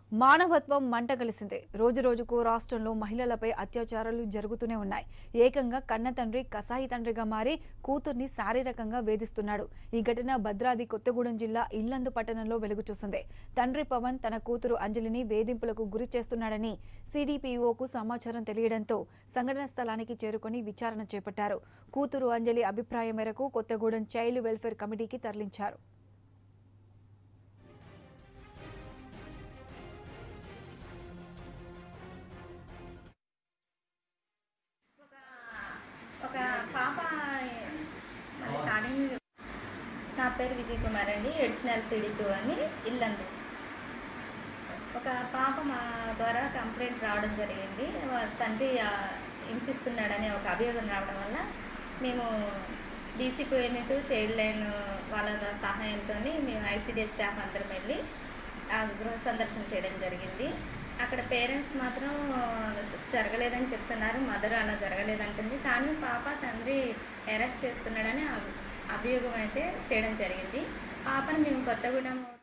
మానవత్వం మంట కలిసిందే రోజు రోజుకు రాష్ట్రంలో మహిళలపై అత్యాచారాలు జరుగుతూనే ఉన్నాయి ఏకంగా కన్న తండ్రి కసాయి తండ్రిగా మారి కూతుర్ని శారీరకంగా వేధిస్తున్నాడు ఈ ఘటన భద్రాద్రి కొత్తగూడెం జిల్లా ఇల్లందు పట్టణంలో వెలుగు చూసింది తండ్రి పవన్ తన కూతురు అంజలిని వేధింపులకు గురి చేస్తున్నాడని సిడిపిఓకు సమాచారం తెలియడంతో సంఘటన స్థలానికి చేరుకొని విచారణ చేపట్టారు కూతురు అంజలి అభిప్రాయం మేరకు కొత్తగూడెం చైల్డ్ వెల్ఫేర్ కమిటీకి తరలించారు ఒక ఒక పాప మళ్ళీ స్టార్టింగ్ నా పేరు విజయ్ కుమార్ అండి ఎడిషనల్ సిడి టూ అని ఇల్లందు ఒక పాప మా ద్వారా కంప్లైంట్ రావడం జరిగింది వాళ్ళ తండ్రి ఆ, హింసిస్తున్నాడనే ఒక అభియోగం రావడం వల్ల మేము డీసీపీ యూనిట్ చైల్డ్ లైన్ వాళ్ళ సహాయంతో మేము ఐసీడీఎస్ స్టాఫ్ అందరం వెళ్ళి ఆ గృహ సందర్శన చేయడం జరిగింది అక్కడ పేరెంట్స్ మాత్రం జరగలేదని చెప్తున్నారు మదర్ అలా జరగలేదంటుంది కానీ పాప తండ్రి అరెస్ట్ చేస్తున్నాడని అభి- అభియోగం అయితే చేయడం జరిగింది పాపను మేము కొత్తగూడెం